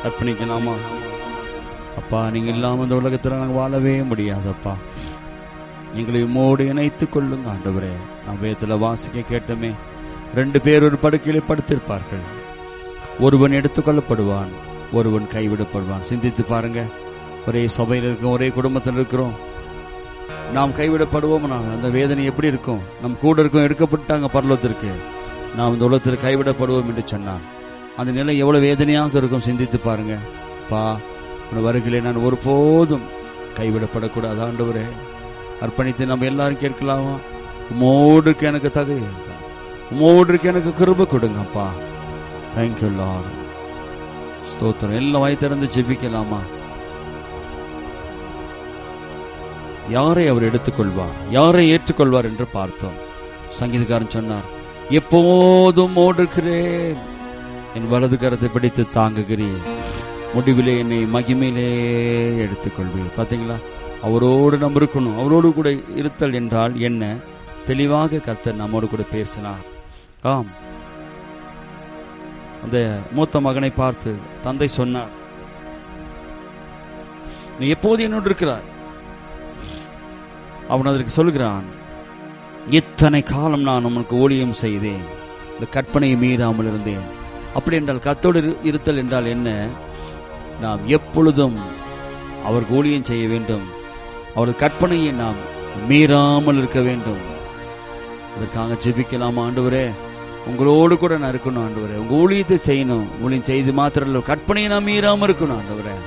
அர்ப்பணிக்கலாமா அப்பா நீங்க இல்லாம இந்த உலகத்துல நாங்க வாழவே முடியாதப்பா எங்களை உம்மோடு இணைத்துக் கொள்ளுங்க ஆண்டவரே நான் வேதத்துல வாசிக்க கேட்டோமே ரெண்டு பேர் ஒரு படுக்கையிலே படுத்திருப்பார்கள் ஒருவன் எடுத்துக்கொள்ளப்படுவான் ஒருவன் கைவிடப்படுவான் சிந்தித்து பாருங்க ஒரே சபையில் இருக்கோம் ஒரே குடும்பத்தில் இருக்கிறோம் நாம் கைவிடப்படுவோம் அந்த வேதனை எப்படி இருக்கும் நம் கூட இருக்கும் எடுக்கப்பட்டாங்க பரலோகத்திற்கு நாம் இந்த உலகத்தில் கைவிடப்படுவோம் என்று சொன்னான் அந்த நிலை எவ்வளவு வேதனையாக இருக்கும் சிந்தித்து பாருங்க பா உன் வருகிலே நான் ஒருபோதும் கைவிடப்படக்கூடாது ஆண்டவரே அர்ப்பணித்து நம்ம எல்லாரும் கேட்கலாமா உமோடுக்கு எனக்கு தகுதி உமோடுக்கு எனக்கு கிருப கொடுங்கப்பா தேங்க்யூ லார்ட் ஸ்தோத்திரம் எல்லாம் வாய் திறந்து ஜெபிக்கலாமா யாரை அவர் எடுத்துக்கொள்வார் யாரை ஏற்றுக்கொள்வார் என்று பார்த்தோம் சங்கீதக்காரன் சொன்னார் எப்போதும் ஓடுகிறேன் என் வலது கரத்தை பிடித்து தாங்குகிறேன் முடிவிலே என்னை மகிமையிலே எடுத்துக்கொள்வேன் பாத்தீங்களா அவரோடு நம்ம இருக்கணும் அவரோடு கூட இருத்தல் என்றால் என்ன தெளிவாக கர்த்தர் நம்மோடு கூட பேசினார் ஆம் அந்த மூத்த மகனை பார்த்து தந்தை சொன்னார் நீ எப்போது என்னோடு இருக்கிறாய் அவன் அதற்கு சொல்கிறான் இத்தனை காலம் நான் உனக்கு ஊழியம் செய்தேன் இந்த கற்பனையை மீறாமல் இருந்தேன் அப்படி என்றால் கத்தோடு இரு- இருத்தல் என்றால் என்ன நாம் எப்பொழுதும் அவருக்கு ஊழியம் செய்ய வேண்டும் அவரது கற்பனையை நாம் மீறாமல் இருக்க வேண்டும் அதற்காக ஜெபிக்கலாம் ஆண்டவரே உங்களோடு கூட நான் இருக்கணும் ஆண்டவரே உங்க ஊழியத்தை செய்யணும் ஊழியம் செய்து மாத்திரம் இல்ல, கற்பனையை நான் மீறாம இருக்கணும் ஆண்டவரே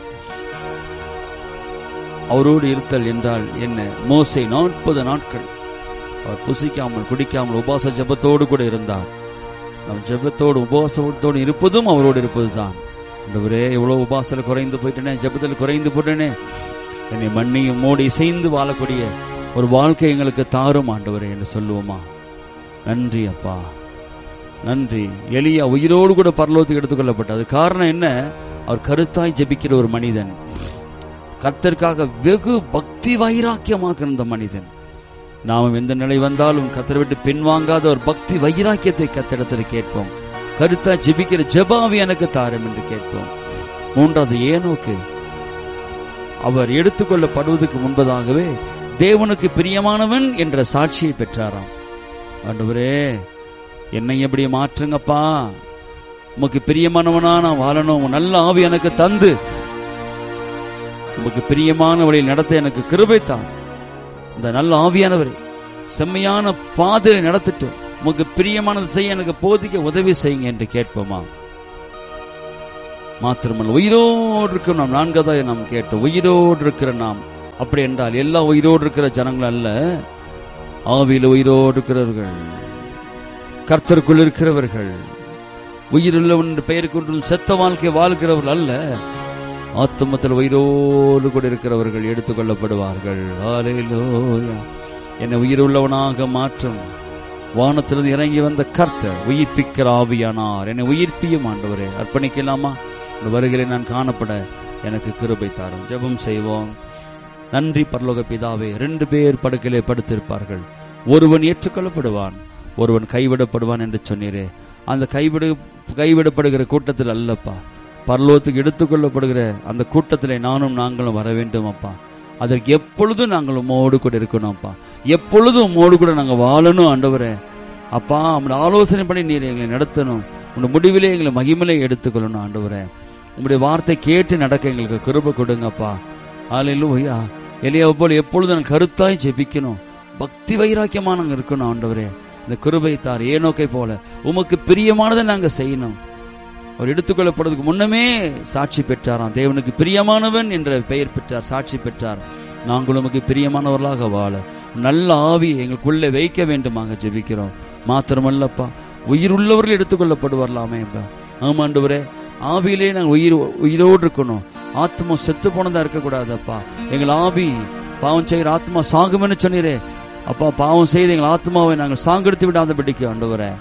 அவரோடு இருத்தல் என்றால் என்ன மோசே நாற்பது நாட்கள் அவர் புசிக்காமல் குடிக்காமல் உபாச ஜெபத்தோடு கூட இருந்தார் நம் ஜெபத்தோடு உபவாசத்தோடு இருப்பதும் அவரோடு இருப்பது தான் ஆண்டவரே எவ்வளவு உபாசத்தில் குறைந்து போயிட்டேனே ஜெபத்தில் குறைந்து போயிட்டேனே என்னை மண்ணையும் மோடி இசைந்து வாழக்கூடிய ஒரு வாழ்க்கை எங்களுக்கு தாரும் ஆண்டவரே என்று சொல்லுவோமா நன்றி அப்பா நன்றி எலியா உயிரோடு கூட பரலோகத்துக்கு எடுத்துக்கொள்ளப்பட்டது காரணம் என்ன அவர் கருத்தாய் ஜெபிக்கிற ஒரு மனிதன் கர்த்தருக்காக வெகு பக்தி வைராக்கியமாக இருந்த மனிதன் நாம் எந்த நிலை வந்தாலும் கத்தரை விட்டு பின்வாங்காத ஒரு பக்தி வைராக்கியத்தை கத்திடத்தில் கேட்போம் கருத்தா ஜெபிக்கிற ஜெபாவி எனக்கு தாரும் என்று கேட்போம் மூன்றாவது ஏனோக்கு அவர் எடுத்துக்கொள்ளப்படுவதற்கு முன்பதாகவே தேவனுக்கு பிரியமானவன் என்ற சாட்சியை பெற்றாராம் ஆண்டவரே என்னை எப்படி மாற்றுங்கப்பா உமக்கு பிரியமானவனா நான் வாழணும் உங்க நல்ல ஆவி எனக்கு தந்து உமக்கு பிரியமான வழியில் நடத்த எனக்கு கிருபைத்தான் இந்த நல்ல ஆவியானவரை செம்மையான பாதையை நடத்திட்டு உமக்கு பிரியமானது செய்ய எனக்கு போதிக்க உதவி செய்யுங்க என்று கேட்போமா மாத்திரமல்ல உயிரோடு இருக்கிற நாம் நான்கதாக நாம் கேட்டோம் உயிரோடு இருக்கிற நாம் அப்படி என்றால் எல்லா உயிரோடு இருக்கிற ஜனங்கள் அல்ல ஆவியில் உயிரோடு இருக்கிறவர்கள் கர்த்தருக்குள் இருக்கிறவர்கள் உயிருள்ளவன் என்று பெயர் கொண்டும் செத்த வாழ்க்கை வாழ்கிறவர்கள் அல்ல ஆத்துமத்தில் உயிரோடு கூட இருக்கிறவர்கள் எடுத்துக்கொள்ளப்படுவார்கள் ஹalleluya. என்னை உயிருள்ளவனாக மாற்றும் வானத்திலிருந்து இறங்கி வந்த கர்த்தர் உயிர்ப்பிக்கிற ஆவியானார் என்னை உயிர்ப்பியும் ஆண்டவரே அர்ப்பணிக்கலாமா இந்த வருகையிலே நான் காணப்பட எனக்கு கிருபை தாரும் ஜெபம் செய்வோம் நன்றி பரலோக பிதாவே ரெண்டு பேர் படுக்கையிலே படுத்திருப்பார்கள் ஒருவன் ஏற்றுக்கொள்ளப்படுவான் ஒருவன் கைவிடப்படுவான் என்று சொன்னீரே அந்த கைவிடு கைவிடப்படுகிற கூட்டத்தில் அல்லப்பா பரலோகத்துக்கு எடுத்துக்கொள்ளப்படுகிற அந்த கூட்டத்திலே நானும் நாங்களும் வர வேண்டும் அப்பா அதற்கு எப்பொழுதும் நாங்கள் உம்மோடு கூட இருக்கணும் அப்பா எப்பொழுதும் உம்மோடு கூட நாங்கள் வாழணும் ஆண்டவரே அப்பா உங்களுடைய ஆலோசனை பண்ணி நீர் எங்களை நடத்தணும் உங்களுடைய முடிவிலே எங்களை மகிமலை எடுத்துக்கொள்ளணும் ஆண்டவரே உங்களுடைய வார்த்தை கேட்டு நடக்க எங்களுக்கு கிருபை கொடுங்கப்பா ஆலையிலூயா எலியாவை போல எப்பொழுதும் நாங்கள் கருத்தாய் ஜெபிக்கணும் பக்தி வைராக்கியமா நாங்கள் இருக்கணும் ஆண்டவரே இந்த கிருபை தார் ஏனோக்கை போல உமக்கு பிரியமானதை நாங்கள் செய்யணும் அவர் எடுத்துக்கொள்ளப்படுவதற்கு முன்னமே சாட்சி பெற்றாராம் தேவனுக்கு பிரியமானவன் என்ற பெயர் பெற்றார் சாட்சி பெற்றார் நாங்கள் உமக்கு பிரியமானவர்களாக வாழ நல்ல ஆவி எங்களுக்குள்ளே வைக்க வேண்டுமாக ஜெபிக்கிறோம் மாத்திரமல்லப்பா உயிர் உள்ளவர்கள் எடுத்துக்கொள்ளப்படுவார்களாமே ஆமாண்டவரே ஆவியிலே நாங்கள் உயிர் உயிரோடு இருக்கணும் ஆத்மா செத்து போனதா இருக்கக்கூடாதப்பா எங்கள் ஆவி பாவம் செய்கிற ஆத்மா சாகுமென்னு சொன்னீரே அப்பா பாவம் செய்து எங்கள் ஆத்மாவை நாங்கள் சாங்கெடுத்து விடாத படிக்க ஆண்டவரே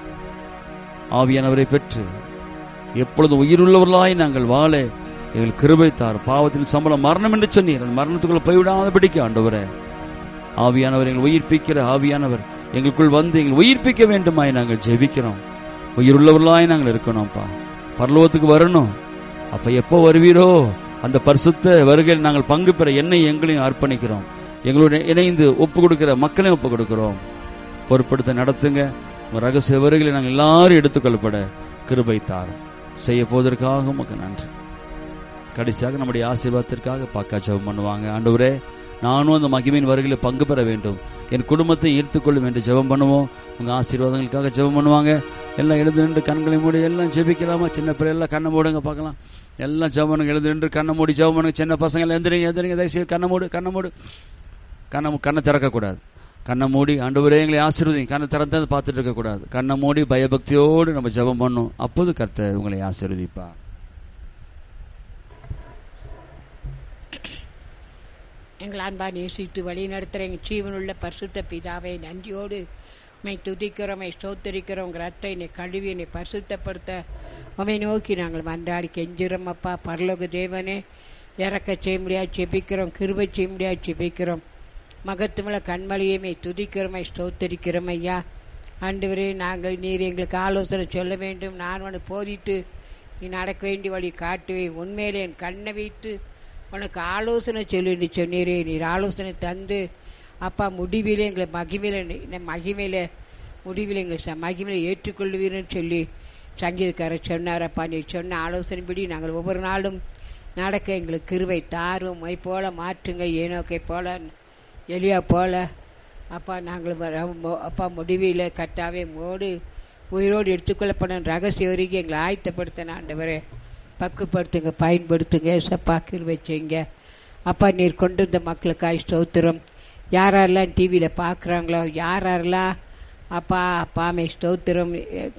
ஆவியானவரை பெற்று எப்பொழுதும் உயிருள்ளவர்களாய் நாங்கள் வாழ எங்கள் கிருபை தார் பாவத்தின் சம்பளம் மரணம் என்று சொன்னீர் அந்த மரணத்துக்குள்ள போய்விடாத படிக்க ஆண்டவரே ஆவியானவர் எங்கள் உயிர்ப்பிக்கிற ஆவியானவர் எங்களுக்குள் வந்து எங்கள் உயிர்ப்பிக்க வேண்டுமாய் நாங்கள் ஜெபிக்கிறோம் உயிருள்ளவர்களாய் நாங்கள் இருக்கணும்ப்பா பரலோகத்துக்கு வரணும் அப்ப எப்போ வருவீரோ அந்த பரிசுத்த வருகையில் நாங்கள் பங்கு பெற என்னை எங்களையும் அர்ப்பணிக்கிறோம் எங்களுடன் இணைந்து ஒப்பு கொடுக்கிற மக்களையும் ஒப்பு கொடுக்கிறோம் பொறுப்படுத்த நடத்துங்க உங்க ரகசிய வருகையில் நாங்கள் எல்லாரும் எடுத்துக்கொள்ளப்பட கிருபை தாரும் செய்ய போவதற்காக உமக்கு நன்றி கடைசியாக நம்முடைய ஆசீர்வாதத்திற்காக பாக்கா ஜெபம் பண்ணுவாங்க ஆண்டவரே நானும் அந்த மகிமையின் வருகையில் பங்கு பெற வேண்டும் என் குடும்பத்தை ஈர்த்துக்கொள்ளும் என்று ஜெபம் பண்ணுவோம் உங்க ஆசீர்வாதங்களுக்காக ஜெபம் பண்ணுவாங்க எல்லாம் எழுந்து நின்று கண்களை மூடி எல்லாம் ஜெபிக்கலாமா சின்ன பிள்ளை எல்லாம் கண்ணை மூடுங்க பார்க்கலாம் எல்லாம் ஜெபம் பண்ணுங்க எழுந்து நின்று கண்ணை மூடி ஜெபம் பண்ணுங்க சின்ன பசங்க எல்லாம் எந்திரிங்க எந்திரிங்க தயவுசெய்து கண்ணை மூடு கண்ணை மூடு கண்ணை மூ- கண்ணை திறக்கக்கூடாது கண்ணை மூடி ஆண்டவரே எங்களை ஆசீர்வதிங்க கண்ணை திறந்தது பார்த்துட்டு இருக்கக்கூடாது கண்ணை மூடி பயபக்தியோடு நம்ம ஜெபம் பண்ணணும் அப்போது கர்த்தர் உங்களை ஆசீர்வதிப்பா எங்கள் அன்பா நேசித்து வழி நடத்துகிற எங்கள் ஜீவனுள்ள பரிசுத்த பிதாவை நன்றியோடு உமை துதிக்கிறோம் உமை ஸ்தோத்தரிக்கிறோம் உங்கள் ரத்தை என்னை கழுவி என்னை பரிசுத்தப்படுத்த உமை நோக்கி நாங்கள் மன்றாடி கெஞ்சுறோம் அப்பா பரலோக தேவனே இறக்க செய்ய முடியாது செபிக்கிறோம் கிருபை செய்ய முடியாது செபிக்கிறோம் மகத்துவல கண்மலையுமே துதிக்கிறோமை ஸ்தோத்தரிக்கிறோம் ஐயா ஆண்டவரே நாங்கள் நீர் எங்களுக்கு ஆலோசனை சொல்ல வேண்டும் நான் உனக்கு போதித்து நீ நடக்க வேண்டிய வழி காட்டுவே உண்மையிலே என் கண்ணை வைத்து உனக்கு ஆலோசனை சொல்லி சொன்னீரே நீர் ஆலோசனை தந்து அப்பா முடிவில் எங்களை மகிமையில மகிமையில முடிவில் எங்களை ச- மகிமையில ஏற்றுக்கொள்வீர்னு சொல்லி சங்கீதக்காரர் சொன்னார் அப்பா நீ சொன்ன ஆலோசனைப்படி நாங்கள் ஒவ்வொரு நாளும் நடக்க எங்களுக்கு கிருவை தாரும் மை போல மாற்றுங்க ஏனோக்கை போல எலியா போல அப்பா நாங்கள் வர- மோ- அப்பா முடிவில் கட்டாவே மோடு உயிரோடு எடுத்துக்கொள்ளப்படும் ரகசிய வரைக்கும் எங்களை ஆயத்தப்படுத்தின ஆண்டவரே பக்குப்படுத்துங்க பயன்படுத்துங்க ஏசப்பா கிருவை செய்யுங்க அப்பா நீர் கொண்டு வந்த மக்களுக்காய் ஸ்தோத்திரம் யார் யாரெல்லாம் டிவியில் பார்க்குறாங்களோ யார் யாரெல்லாம் அப்பா அப்பாமே ஸ்தோத்திரம்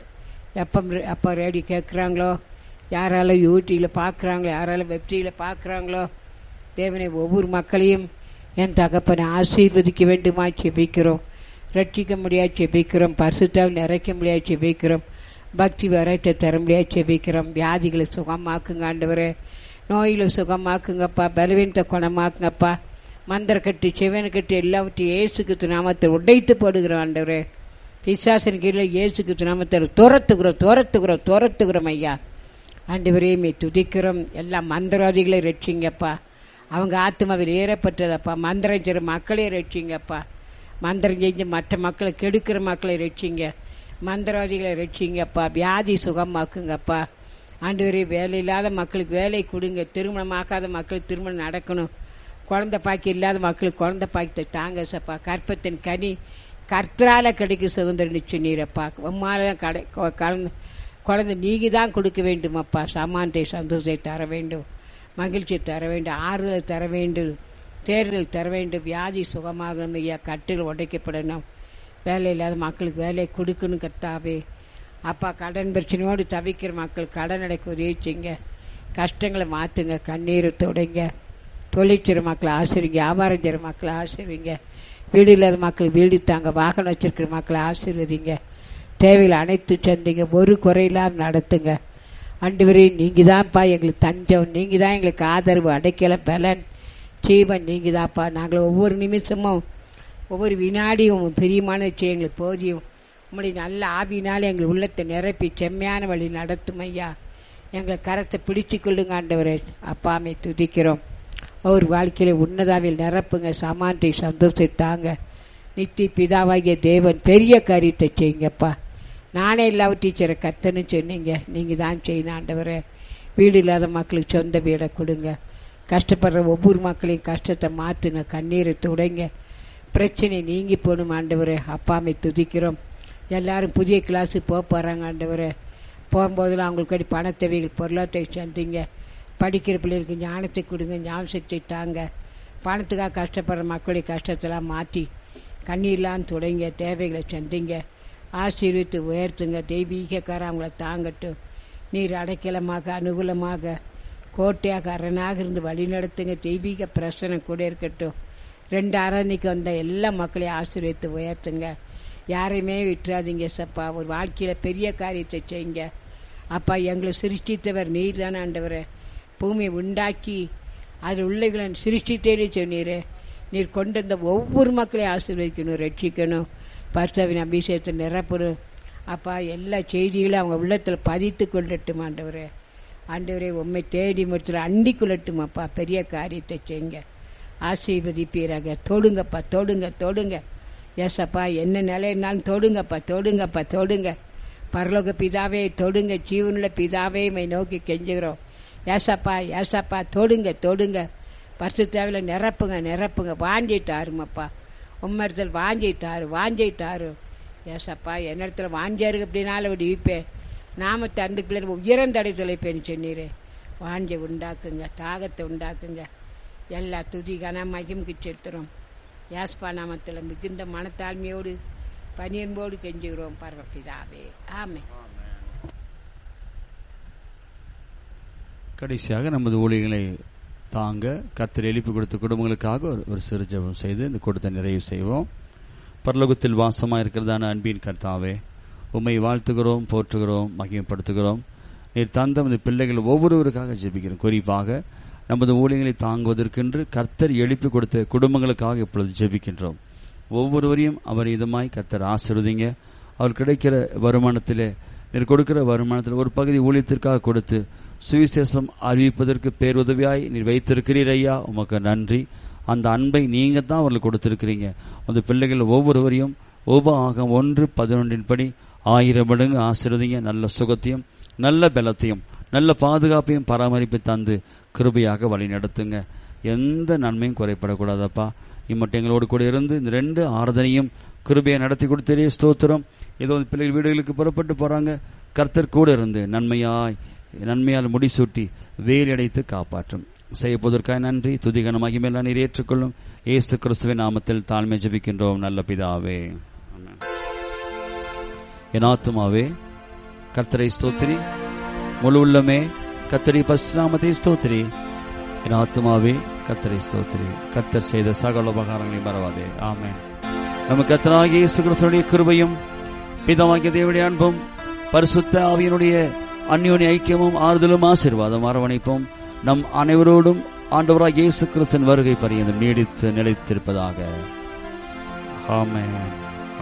எப்போ அப்பா ரேடியோ கேட்குறாங்களோ யாரால யூடியூவில் பார்க்குறாங்களோ யாரால வெப்டியில் பார்க்குறாங்களோ தேவனை ஒவ்வொரு மக்களையும் என் தகப்பனை ஆசீர்வதிக்க வேண்டுமா செபிக்கிறோம் ரட்சிக்க முடியாது செபிக்கிறோம் பரிசுத்தாவில் நிறைக்க முடியாது செபிக்கிறோம் பக்தி வரத்தை தர முடியாது செபிக்கிறோம் வியாதிகளை சுகமாக்குங்க ஆண்டவரே நோய்களை சுகமாக்குங்கப்பா பலவீனத்தை குணமாக்குங்கப்பா மந்திர கட்டு செவன் கட்டு எல்லாவற்றையும் இயேசுக்கு நாமத்தை உடைத்து போடுகிறோம் ஆண்டவரே பிசாசன் கீழே இயேசுக்கு நாமத்தில் துரத்துகிறோம் துரத்துகிறோம் துரத்துகிறோம் ஐயா ஆண்டவரே மே துதிக்கிறோம் எல்லா மந்திரவாதிகளை ரட்சிங்கப்பா அவங்க ஆத்மாவில் ஏறப்பட்டதப்பா மந்திரம் செய்கிற மக்களை ரட்சிங்கப்பா மந்திரம் செஞ்சு மற்ற மக்களை கெடுக்கிற மக்களை ரட்சிங்க மந்திரவாதிகளை ரட்சிங்கப்பா வியாதி சுகமாக்குங்கப்பா ஆண்டவரே வேலை இல்லாத மக்களுக்கு வேலை கொடுங்க திருமணமாக்காத மக்களுக்கு திருமணம் நடக்கணும் குழந்தை பாக்கி இல்லாத மக்களுக்கு குழந்தை பாக்கியத்தை தாங்க சப்பா கற்பத்தின் கனி கர்த்தரால கிடைக்கும் சுதந்திரம் சொன்னீரப்பா உம்மால தான் கடை கொ- கலந்து குழந்தை நீங்க தான் கொடுக்க வேண்டும் அப்பா சமானத்தை சந்தோஷத்தை தர வேண்டும் மகிழ்ச்சி தர வேண்டும் ஆறுதல் தர வேண்டும் தேர்தல் தர வேண்டும் வியாதி சுகமாகணும் ஐயா கட்டில் உடைக்கப்படணும் வேலை இல்லாத மக்களுக்கு வேலையை கொடுக்கணும் கர்த்தாவே அப்பா கடன் பிரச்சனையோடு தவிக்கிற மக்கள் கடன் அடைக்க உதவி செய்யுங்க கஷ்டங்களை மாற்றுங்க கண்ணீரை தொடங்க தொழிற்சிற மக்களை ஆசிரிங்க வியாபாரம் செய்கிற மக்களை ஆசிர்வீங்க வீடு இல்லாத மக்கள் வீடு தாங்க வாகனம் வச்சிருக்கிற மக்களை ஆசீர்வதிங்க தேவைகள் அனைத்து சந்திங்க ஒரு குறையில்லாம நடத்துங்க ஆண்டவரே நீங்க தான்ப்பா எங்களுக்கு தஞ்சம் நீங்க தான் எங்களுக்கு ஆதரவு அடைக்கலம் பலன் ஜீவன் நீங்க தான்ப்பா நாங்கள் ஒவ்வொரு நிமிஷமும் ஒவ்வொரு வினாடியும் உம் பிரியமான செய்ய எங்களுக்கு போதியும் உம்முடைய நல்ல ஆவியினால எங்கள் உள்ளத்தை நிரப்பி செம்மையான வழி நடத்தும் ஐயா எங்களை கரத்தை பிடிச்சு கொள்ளுங்க ஆண்டவரே அப்பாமை துதிக்கிறோம் அவர் வாழ்க்கையில உன்னதாவில் நிரப்புங்க சமானத்தை சந்தோஷத்தாங்க நித்தி பிதாவாகிய தேவன் பெரிய காரியத்தை செய்யுங்கப்பா நானே இல்லாத டீச்சரை கத்தன்னு சொன்னீங்க நீங்கள் தான் செய்யணும் ஆண்டவரே வீடு இல்லாத மக்களுக்கு சொந்த வீடை கொடுங்க கஷ்டப்படுற ஒவ்வொரு மக்களையும் கஷ்டத்தை மாற்றுங்க கண்ணீரை துடைங்க பிரச்சனை நீங்கி போகணும் ஆண்டவரே அப்பாமை துதிக்கிறோம் எல்லாரும் புதிய கிளாஸுக்கு போக போகிறாங்க ஆண்டவரே போகும்போதெல்லாம் அவங்களுக்கு அடி பணத்தேவைகள் பொருளாதார சந்திங்க படிக்கிற பிள்ளைகளுக்கு ஞானத்தை கொடுங்க ஞாபகத்தை தாங்க பணத்துக்காக கஷ்டப்படுற மக்களுடைய கஷ்டத்தெல்லாம் மாற்றி கண்ணீர்லாம் தொடங்க தேவைகளை சந்திங்க ஆசீர்வித்து உயர்த்துங்க தெய்வீகக்கார அவங்கள தாங்கட்டும் நீர் அடைக்கலமாக அனுகூலமாக கோட்டையாக அரணாக இருந்து வழி நடத்துங்க தெய்வீக பிரசனை கூட இருக்கட்டும் ரெண்டு அரணிக்கு வந்த எல்லா மக்களையும் ஆசீர்வித்து உயர்த்துங்க யாரையுமே விட்டுறாதீங்க சப்பா ஒரு வாழ்க்கையில் பெரிய காரியத்தை செய்யுங்க அப்பா எங்களை சிருஷ்டித்தவர் நீர் தானே ஆண்டவரே பூமியை உண்டாக்கி அதில் உள்ளவர்களை சிருஷ்டித்தேன்னு சொன்னீரே நீர் கொண்டு வந்த ஒவ்வொரு மக்களையும் ஆசீர்வதிக்கணும் ரட்சிக்கணும் பரிசுவின் அபிஷேகத்தை நிரப்பணும் அப்பா எல்லா செய்திகளும் அவங்க உள்ளத்தில் பதித்து கொள்ளட்டும் ஆண்டவரே ஆண்டவரே உண்மை தேடி முடிச்சுல அண்டி குலட்டும் அப்பா பெரிய காரியத்தை செய்யுங்க ஆசீர்வதிப்பீராக தொடுங்கப்பா தொடுங்க தொடுங்க ஏசப்பா என்ன நிலை இருந்தாலும் தொடுங்கப்பா தொடுங்கப்பா தொடுங்க பரலோக பிதாவே தொடுங்க ஜீவனுள்ள பிதாவே மை நோக்கி கெஞ்சுகிறோம் ஏசப்பா ஏசப்பா தொடுங்க தொடுங்க பரிசு தேவையில் நிரப்புங்க நிரப்புங்க வாஞ்சி தாருமப்பா உம்மரத்தில் வாஞ்சி தாரு வாஞ்சை தாரு ஏசப்பா என்னிடத்துல வாஞ்சியா இருக்கு அப்படின்னாலும் விடுவிப்பேன் நாம தந்துக்குள்ள உயரந்தடை தொலைப்பேன்னு சொன்னீரே வாஞ்சை உண்டாக்குங்க தாகத்தை உண்டாக்குங்க எல்லா துதி கன மகிமுக்கு செலுத்துகிறோம் யாஸ்பா நாமத்தில் மிகுந்த மனத்தாழ்மையோடு பனியன்போடு கெஞ்சுகிறோம் பரமபிதாவே ஆமே கடைசியாக நமது ஊழியர்களை தாங்க கத்தர் எழுப்பி கொடுத்த குடும்பங்களுக்காக ஒரு- ஒரு சிறு ஜெபம் செய்து இந்த கூட்டத்தை நிறைவு செய்வோம் பரலோகத்தில் வாசமாக இருக்கிறதான அன்பின் கர்த்தாவே உம்மை வாழ்த்துகிறோம் போற்றுகிறோம் மகிமைப்படுத்துகிறோம் நீர் தந்த நமது பிள்ளைகள் ஒவ்வொருவருக்காக ஜெபிக்கிறோம் குறிப்பாக நமது ஊழியர்களை தாங்குவதற்கென்று கர்த்தர் எழுப்பி கொடுத்த குடும்பங்களுக்காக இப்பொழுது ஜெபிக்கின்றோம் ஒவ்வொருவரையும் அவர் இதமாய் கர்த்தர் ஆசிர்வதிங்க அவர் கிடைக்கிற வருமானத்திலே நீர் கொடுக்கிற வருமானத்தில் ஒரு பகுதி ஊழியத்திற்காக கொடுத்து சுவிசேஷம் அறிவிப்பதற்கு பேருதவியாய் நீர் வைத்திருக்கிறீர் ஐயா உமக்கு நன்றி அந்த அன்பை நீங்க தான் அவர்களுக்கு கொடுத்திருக்கிறீங்க அந்த பிள்ளைகள் ஒவ்வொருவரையும் உபாகம் ஒன்று பதினொன்றின் படி ஆயிரம் மடங்கு ஆசீர்வதிங்க நல்ல சுகத்தையும் நல்ல பலத்தையும் நல்ல பாதுகாப்பையும் பராமரிப்பு தந்து கிருபையாக வழி நடத்துங்க எந்த நன்மையும் குறைபடக்கூடாதப்பா இம்மட்டும் எங்களோடு கூட இருந்து இந்த ரெண்டு ஆராதனையும் கிருபையை நடத்தி கொடுத்தே ஸ்தோத்திரம் ஏதோ இந்த பிள்ளைகள் வீடுகளுக்கு புறப்பட்டு போறாங்க கர்த்தர் கூட இருந்து நன்மையாய் நன்மையால் முடிசூட்டி வேலடைத்து காப்பாற்றும் செய்யப்போவதற்காக நன்றி துதிகன மகிமையெல்லாம் நீர் ஏற்றுக்கொள்ளும் ஏசு கிறிஸ்துவின் நாமத்தில் தாழ்மை ஜெபிக்கின்றோம் நல்ல பிதாவே ஆமென். என் ஆத்துமாவே கர்த்தரை ஸ்தோத்திரி முழு உள்ளமே கர்த்தரி பசுநாமத்தை ஸ்தோத்திரி என் ஆத்துமாவே கர்த்தரை ஸ்தோத்திரி கர்த்தர் செய்த சகல உபகாரங்களை மறவாதே ஆமென் நம்ம கர்த்தராகிய இயேசு கிறிஸ்துடைய கிருபையும் பிதமாகிய தேவனுடைய அன்பும் பரிசுத்த ஆவியனுடைய அந்யோன்ய ஐக்கியமும் ஆறுதலும் ஆசீர்வாதம் அரவணைப்பும் நம் அனைவரோடும் ஆண்டவராகிய இயேசு கிறிஸ்தன் வருகை பரியந்தம் நீடித்து நிலைத்திருப்பதாக ஆமென்